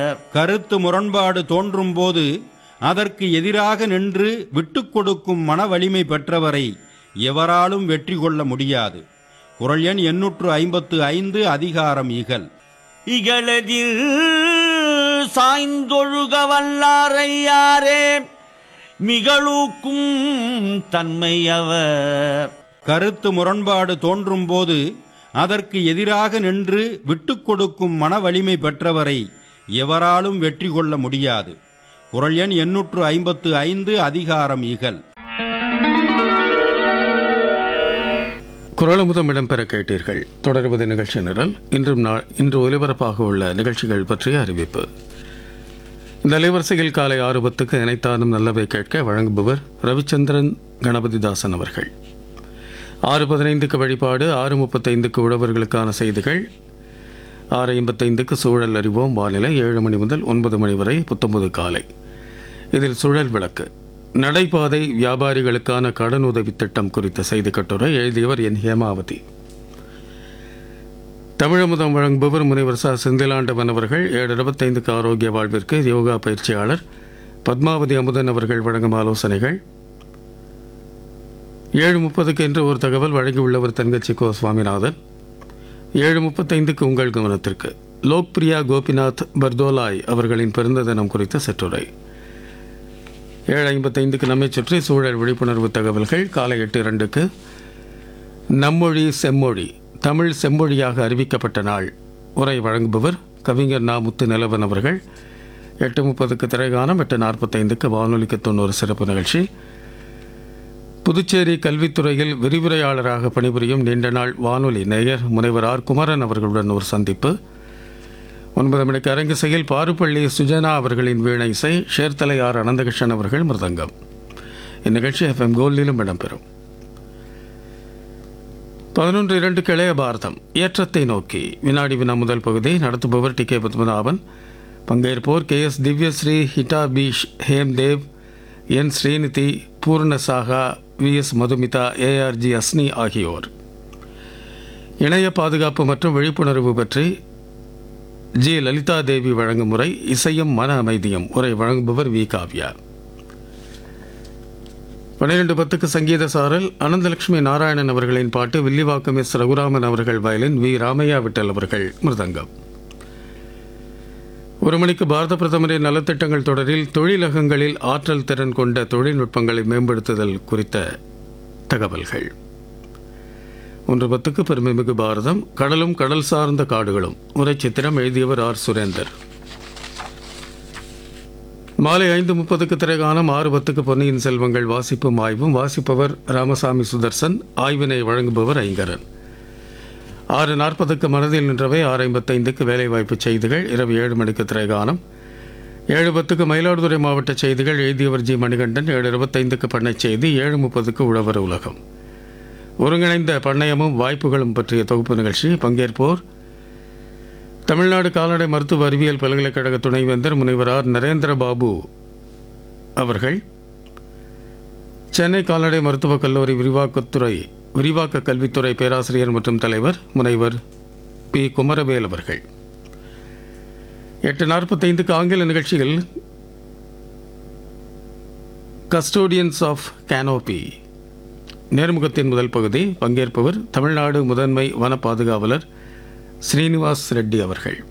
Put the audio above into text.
கருத்து முரண்பாடு தோன்றும்போது அதற்கு எதிராக நின்று விட்டுக் கொடுக்கும் மன வலிமை பெற்றவரை எவராலும் வெற்றி கொள்ள முடியாது குரல் எண் எண்ணூற்று ஐம்பத்து ஐந்து அதிகாரம் இகல் இகழதில் சாய்ந்தொழுக வல்லாரையாரே மிகளூக்கும் தன்மையவர் கருத்து முரண்பாடு தோன்றும்போது அதற்கு எதிராக நின்று விட்டுக் கொடுக்கும் மன வலிமை பெற்றவரை எவராலும் வெற்றி கொள்ள முடியாது குரல் எண் எண்ணூற்று ஐம்பத்து ஐந்து அதிகாரம் இகல் குரலமுதம் இடம்பெற கேட்டீர்கள் தொடர்வது நிகழ்ச்சி நிரல் இன்றும் நா- இன்று ஒலிபரப்பாக உள்ள நிகழ்ச்சிகள் பற்றிய அறிவிப்பு இந்த அலைவரிசையில் காலை ஆறு பத்துக்கு இணைத்தானும் நல்லவை கேட்க வழங்குபவர் ரவிச்சந்திரன் கணபதிதாசன் அவர்கள் ஆறு பதினைந்துக்கு வழிபாடு ஆறு முப்பத்தைந்துக்கு உழவர்களுக்கான செய்திகள் ஆறு ஐம்பத்தைந்துக்கு சூழல் அறிவோம் வானிலை ஏழு மணி முதல் ஒன்பது மணி வரை புத்தொன்பது காலை இதில் சுழல் விளக்கு நடைபாதை வியாபாரிகளுக்கான கடன் உதவி திட்டம் குறித்த செய்தி கட்டுரை எழுதியவர் என் ஹேமாவதி தமிழமுதம் வழங்குபவர் முனைவர் ச செந்திலாண்டவன் அவர்கள் ஏழு இருபத்தைந்துக்கு ஆரோக்கிய வாழ்விற்கு யோகா பயிற்சியாளர் பத்மாவதி அமுதன் அவர்கள் வழங்கும் ஆலோசனைகள் ஏழு முப்பதுக்கு என்று ஒரு தகவல் வழங்கியுள்ளவர் தங்கச்சி கோ சுவாமிநாதன் ஏழு முப்பத்தைந்துக்கு உங்கள் கவனத்திற்கு லோக்பிரியா கோபிநாத் பர்தோலாய் அவர்களின் பிறந்த தினம் குறித்த சிற்றுரை ஏழு ஐம்பத்தைந்துக்கு நம்மை சுற்றி சூழல் விழிப்புணர்வு தகவல்கள் காலை எட்டு இரண்டுக்கு நம்மொழி செம்மொழி தமிழ் செம்மொழியாக அறிவிக்கப்பட்ட நாள் உரை வழங்குபவர் கவிஞர் நா முத்து நிலவன் அவர்கள் எட்டு முப்பதுக்கு திரைகானம் எட்டு நாற்பத்தைந்துக்கு வானொலிக்கு தொண்ணூறு சிறப்பு நிகழ்ச்சி புதுச்சேரி கல்வித்துறையில் விரிவுரையாளராக பணிபுரியும் நீண்ட நாள் வானொலி நேயர் முனைவர் ஆர் குமரன் அவர்களுடன் ஒரு சந்திப்பு ஒன்பது மணிக்கு அரங்கிசையில் பாருப்பள்ளி சுஜனா அவர்களின் வீணை இசை ஷேர்தலை ஆர் அனந்தகிருஷ்ணன் அவர்கள் மிருதங்கம் இந்நிகழ்ச்சி எஃப்எம் கோல்டிலும் இடம்பெறும் பதினொன்று இரண்டு கிளைய பாரதம் ஏற்றத்தை நோக்கி வினாடி வினா முதல் பகுதி நடத்துபவர் டி கே பத்மநாபன் பங்கேற்போர் கே எஸ் திவ்யஸ்ரீ ஹிட்டா பீஷ் Hemdev N Srinidhi Poornasaga V S Madhumitha ARG Asni ஆகியோர் இணைய பாதுகாப்பு மற்றும் விழிப்புணர்வு பற்றி ஜி லலிதா தேவி வழங்கும் முறை இசையும் மன அமைதியும் உரை வழங்குபவர் வி காவ்யா பன்னிரெண்டு பத்துக்கு சங்கீத சாரல் அனந்தலட்சுமி நாராயணன் அவர்களின் பாட்டு வில்லிவாக்கம் எஸ் ரகுராமன் அவர்கள் வயலின் வி ராமையா விட்டல் அவர்கள் மிருதங்கம் ஒரு மணிக்கு பாரத பிரதமரின் நலத்திட்டங்கள் தொடரில் தொழிலகங்களில் ஆற்றல் திறன் கொண்ட தொழில்நுட்பங்களை மேம்படுத்துதல் குறித்த தகவல்கள் ஒன்று பத்துக்கு பெருமைமிகு பாரதம் கடலும் கடல் சார்ந்த காடுகளும் உரை சித்திரம் எழுதியவர் ஆர் சுரேந்தர் மாலை ஐந்து முப்பதுக்கு திரைகாலம் ஆறு பத்துக்கு பொன்னியின் செல்வங்கள் வாசிப்பும் ஆய்வும் வாசிப்பவர் ராமசாமி சுதர்சன் ஆய்வினை வழங்குபவர் ஐங்கரன் ஆறு நாற்பதுக்கு மனதில் நின்றவை ஆறு ஐம்பத்தைந்துக்கு வேலைவாய்ப்பு செய்திகள் இரவு ஏழு மணிக்கு திரைகாலம் ஏழு பத்துக்கு மயிலாடுதுறை மாவட்ட செய்திகள் எழுதியவர் ஜி மணிகண்டன் ஏழு இருபத்தைந்துக்கு பண்ணைச் செய்தி ஏழு முப்பதுக்கு உழவர் உலகம் ஒருங்கிணைந்த பண்ணையமும் வாய்ப்புகளும் பற்றிய தொகுப்பு நிகழ்ச்சி பங்கேற்போர் தமிழ்நாடு கால்நடை மருத்துவ அறிவியல் பல்கலைக்கழக துணைவேந்தர் முனைவர் ஆர் நரேந்திர பாபு அவர்கள் சென்னை கால்நடை மருத்துவக் கல்லூரி விரிவாக்கத்துறை விரிவாக்க கல்வித்துறை பேராசிரியர் மற்றும் தலைவர் முனைவர் பி குமரவேல் அவர்கள் எட்டு நாற்பத்தைந்துக்கு ஆங்கில நிகழ்ச்சியில் கஸ்டோடியன்ஸ் ஆஃப் கேனோபி நேர்முகத்தின் முதல் பகுதி பங்கேற்பவர் தமிழ்நாடு முதன்மை வன பாதுகாவலர் ஸ்ரீனிவாஸ் ரெட்டி அவர்கள்